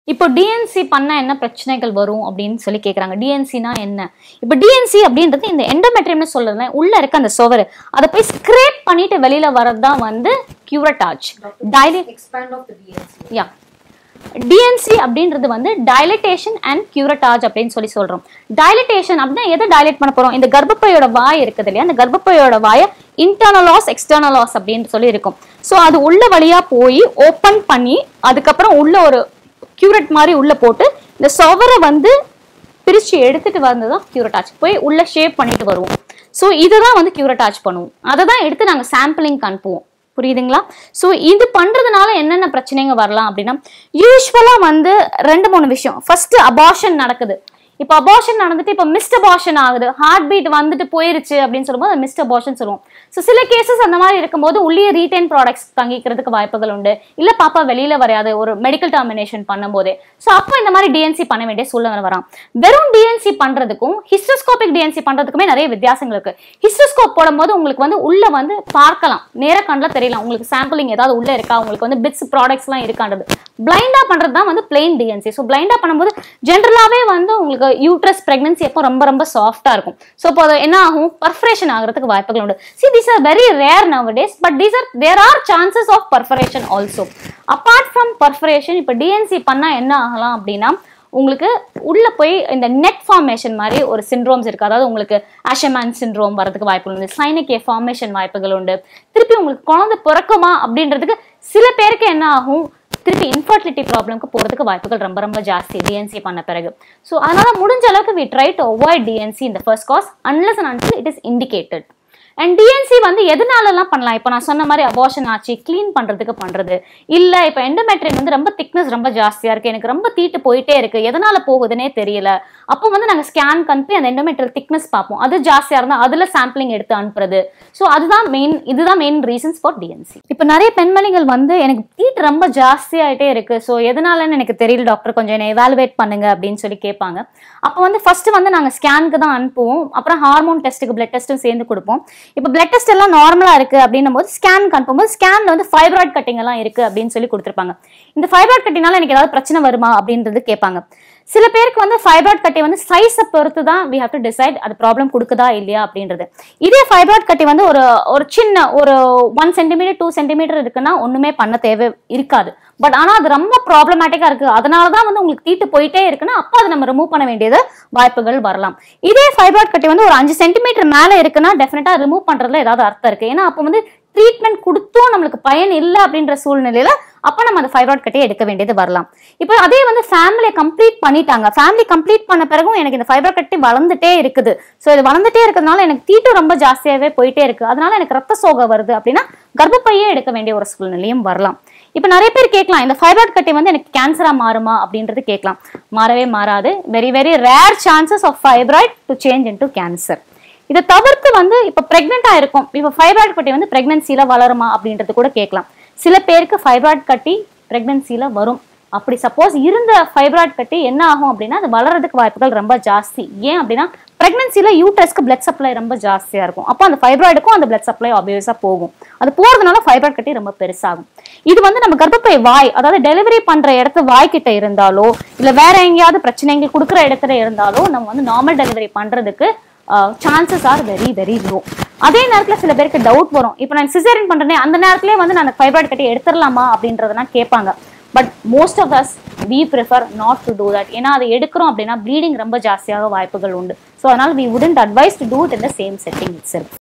இப்போ டிஎன்சி பண்ணா என்ன பிரச்சனைகள் வரும் அப்படின்னு சொல்லி கேக்குறாங்க டிஎன்சினா என்ன இப்போ டிஎன்சி அப்படின்றது இந்த எண்டோமெட்ரியம்னு சொல்றது உள்ள இருக்க அந்த சுவர் அதை போய் ஸ்க்ரேப் பண்ணிட்டு வெளியில வர்றது தான் வந்து curettage dilate expand of the DNC. யா டிஎன்சி அப்படின்றது வந்து டைலட்டேஷன் அண்ட் கியூரட்டாஜ் அப்படின்னு சொல்லி சொல்றோம் டைலட்டேஷன் அப்படின்னா எதை டைலேட் பண்ண போறோம் இந்த கர்ப்பப்பையோட வாய் இருக்குது இல்லையா அந்த கர்ப்பப்பையோட வாயை இன்டர்னலாஸ் எக்ஸ்டர்னலாஸ் அப்படின்னு சொல்லி இருக்கும் ஸோ அது உள்ள வழியா போய் ஓப்பன் பண்ணி அதுக்கப்புறம் உள்ள ஒரு கியூரட் மாதிரி உள்ள போட்டு இந்த சுவரை வந்து பிரிச்சு எடுத்துட்டு வந்ததான் கியூரட்டாச் போய் உள்ள ஷேப் பண்ணிட்டு வருவோம் ஸோ இதுதான் வந்து கியூரட்டாச் பண்ணுவோம் அதை தான் எடுத்து நாங்கள் சாம்பிளிங் அனுப்புவோம் புரியுதுங்களா ஸோ இது பண்றதுனால என்னென்ன பிரச்சனைங்க வரலாம் அப்படின்னா யூஸ்வலா வந்து ரெண்டு மூணு விஷயம் ஃபர்ஸ்ட் அபார்ஷன் நடக்குது இப்போ அபார்ஷன் நடந்துட்டு இப்போ மிஸ்ட் அபார்ஷன் ஆகுது ஹார்ட் பீட் வந்துட்டு போயிருச்சு அப்படின்னு சொல்லும்போது அது மிஸ்ட் அபார்ஷன் சொல்லுவோம் ஸோ சில கேசஸ் அந்த மாதிரி இருக்கும்போது உள்ளே ரீட்டைன் ப்ராடக்ட்ஸ் தங்கிக்கிறதுக்கு வாய்ப்புகள் உண்டு இல்ல பாப்பா வெளியில வராது ஒரு மெடிக்கல் டெர்மினேஷன் பண்ணும்போதே ஸோ அப்போ இந்த மாதிரி டிஎன்சி பண்ண வேண்டிய சூழ்நிலை வராம் வெறும் டிஎன்சி பண்றதுக்கும் ஹிஸ்டோஸ்கோபிக் டிஎன்சி பண்றதுக்குமே நிறைய வித்தியாசங்கள் இருக்கு ஹிஸ்டோஸ்கோப் போடும்போது உங்களுக்கு வந்து உள்ள வந்து பார்க்கலாம் நேர கண்ணில் தெரியலாம் உங்களுக்கு சாம்பிளிங் ஏதாவது உள்ள இருக்கா உங்களுக்கு வந்து பிட்ஸ் ப்ராடக்ட்ஸ்லாம் இருக்கான்றது பிளைண்டா பண்றது தான் வந்து பிளெயின் டிஎன்சி ஸோ பிளைண்டா பண்ணும்போது ஜென்ரலாவே வந்து உங்களுக்கு யூட்ரஸ் பிரெக்னன்சி அப்போ ரொம்ப ரொம்ப சாஃப்டா இருக்கும் ஸோ இப்போ அது என்ன ஆகும் பர்ஃபரேஷன் ஆகிறதுக்கு வாய்ப்புகள் உண்டு see these are very rare nowadays but these are there are chances of perforation also apart from perforation இப்போ டிஎன்சி பண்ணா என்ன ஆகலாம் அப்படின்னா உங்களுக்கு உள்ள போய் இந்த நெட் ஃபார்மேஷன் மாதிரி ஒரு சிண்ட்ரோம்ஸ் இருக்கு அதாவது உங்களுக்கு ஆஷமான் சிண்ட்ரோம் வரதுக்கு வாய்ப்புகள் உண்டு சைனக்கே ஃபார்மேஷன் வாய்ப்புகள் உண்டு திருப்பி உங்களுக்கு குழந்தை பிறக்குமா அப்படின்றதுக்கு சில பேருக்கு என்ன ஆகும் திருப்பி இன்ஃபர்டிலிட்டி ப்ராப்ளம்க்கு போகிறதுக்கு வாய்ப்புகள் ரொம்ப ரொம்ப ஜாஸ்தி டிஎன்சி பண்ண பிறகு ஸோ அதனால முடிஞ்ச அளவுக்கு we try to avoid D N C இந்த first cause unless and until it is indicated and D N C வந்து எதனாலலாம் பண்ணலாம் இப்போ நான் சொன்ன மாதிரி அபார்ஷன் ஆச்சு க்ளீன் பண்ணுறதுக்கு பண்ணுறது இல்லை இப்போ எண்டோமெட்ரியன் வந்து ரொம்ப திக்னஸ் ரொம்ப ஜாஸ்தியாக இருக்குது எனக்கு ரொம்ப தீட்டு போயிட்டே இருக்குது எதனால் போகுதுன்னே தெரியல அப்போ வந்து நாங்கள் ஸ்கேன் அனுப்பி அந்த எண்டோமெட்ரியல் திக்னஸ் பார்ப்போம் அது ஜாஸ்தியாக இருந்தால் அதில் சாம்பிளிங் எடுத்து அனுப்புறது ஸோ அதுதான் மெயின் இதுதான் மெயின் ரீசன்ஸ் ஃபார் டிஎன்சி இப்போ நிறைய பெண்மணிகள் வந்து எனக்கு தீட்டு ரொம்ப ஜாஸ்தியாயிட்டே இருக்குது ஸோ எதனாலன்னு எனக்கு தெரியல டாக்டர் கொஞ்சம் என்னை எவாலுவேட் பண்ணுங்க அப்படின்னு சொல்லி கேட்பாங்க அப்போ வந்து ஃபர்ஸ்ட் வந்து நாங்கள் ஸ்கேனுக்கு தான் அனுப்புவோம் அப்புறம் ஹார்மோன் டெஸ்ட்டுக்கு பிளட் டெஸ்ட்டும் சேர்ந்து கொடுப்போம் இப்போ பிளட் டெஸ்ட் எல்லாம் நார்மலா இருக்கு அப்படின்னும் போது ஸ்கேனுக்கு அனுப்பும்போது ஸ்கேன்ல வந்து ஃபைப்ராய்ட் கட்டிங் எல்லாம் இருக்கு அப்படின்னு சொல்லி கொடுத்துருப்பாங்க இந்த ஃபைப்ராய்ட் கட்டினால எனக்கு ஏதாவது பிரச்சனை வருமா அப்படின்றது கேட்பாங்க சில பேருக்கு வந்து ஃபைப்ராய்ட் கட்டி வந்து சைஸை பொறுத்து தான் வி ஹவ் டு டிசைட் அது ப்ராப்ளம் கொடுக்குதா இல்லையா அப்படின்றது இதே ஃபைப்ராய்ட் கட்டி வந்து ஒரு ஒரு சின்ன ஒரு ஒன் சென்டிமீட்டர் டூ சென்டிமீட்டர் இருக்குன்னா ஒண்ணுமே பண்ண தேவை இருக்காது பட் ஆனா அது ரொம்ப ப்ராப்ளமேட்டிக்கா இருக்கு அதனால தான் வந்து உங்களுக்கு தீட்டு போயிட்டே இருக்குன்னா அப்போ அதை நம்ம ரிமூவ் பண்ண வேண்டியது வாய்ப்புகள் வரலாம் இதே ஃபைப்ராய்ட் கட்டி வந்து ஒரு அஞ்சு சென்டிமீட்டர் மேல இருக்குன்னா டெஃபினட்டா ரிமூவ் பண்றதுல ஏதாவது அர்த்தம் இருக்கு ஏன்னா அப்போ வந்து ட்ரீட்மெண்ட் கொடுத்தும் நம்மளுக்கு பயன் இல்லை அப்படின்ற சூழ்நிலையில அப்போ நம்ம அந்த ஃபைப்ராய்ட் கட்டியை எடுக்க வேண்டியது வரலாம் இப்போ அதே வந்து ஃபேமிலியை கம்ப்ளீட் பண்ணிட்டாங்க ஃபேமிலி கம்ப்ளீட் பண்ண பிறகும் எனக்கு இந்த ஃபைப்ராய்ட் கட்டி வளர்ந்துட்டே இருக்குது ஸோ இது வளர்ந்துட்டே இருக்கிறதுனால எனக்கு தீட்டு ரொம்ப ஜாஸ்தியாகவே போயிட்டே இருக்கு அதனால எனக்கு ரத்த சோகை வருது அப்படின்னா கர்ப்பப்பையே எடுக்க வேண்டிய ஒரு சூழ்நிலையும் வரலாம் இப்போ நிறைய பேர் கேட்கலாம் இந்த ஃபைப்ராய்ட் கட்டி வந்து எனக்கு கேன்சரா மாறுமா அப்படின்றது கேட்கலாம் மாறவே மாறாது very very rare chances of fibroid to change into cancer இதை தவிர்த்து வந்து இப்போ ப்ரெக்னெண்டா இருக்கும் இப்போ ஃபைப்ராய்ட் கட்டி வந்து பிரெக்னன்சில வளருமா அப்படின்றது கூட கேட்கலாம் சில பேருக்கு ஃபைப்ராய்ட் கட்டி பிரெக்னன்சில வரும் அப்படி சப்போஸ் இருந்த ஃபைப்ராய்ட் கட்டி என்ன ஆகும் அப்படின்னா அது வளர்றதுக்கு வாய்ப்புகள் ரொம்ப ஜாஸ்தி ஏன் அப்படின்னா பிரெக்னன்சில யூட்ரஸ்க்கு பிளட் சப்ளை ரொம்ப ஜாஸ்தியா இருக்கும் அப்போ அந்த ஃபைப்ராய்டுக்கும் அந்த பிளட் சப்ளை ஆப்வியஸா போகும் அது போறதுனால ஃபைப்ராய்ட் கட்டி ரொம்ப பெருசாகும் இது வந்து நம்ம கர்ப்பப்பை வாய் அதாவது டெலிவரி பண்ற இடத்து வாய் கிட்ட இருந்தாலோ இல்ல வேற எங்கேயாவது பிரச்சனைகள் கொடுக்குற இடத்துல இருந்தாலோ நம்ம வந்து நார்மல் டெலிவரி பண்றதுக்கு chances are very very low அதே நேரத்தில் சில பேருக்கு டவுட் வரும் இப்போ நான் சிசேரியன் பண்றேனே அந்த நேரத்திலே வந்து நான் ஃபைப்ராய்டு கட்டி எடுத்துடலாமா அப்படின்றதெல்லாம் கேட்பாங்க but most of us we prefer not to do that ஏன்னா அதை எடுக்கிறோம் அப்படின்னா ப்ளீடிங் ரொம்ப ஜாஸ்தியாக வாய்ப்புகள் உண்டு ஸோ அதனால் we wouldn't advise to do it in the same setting it self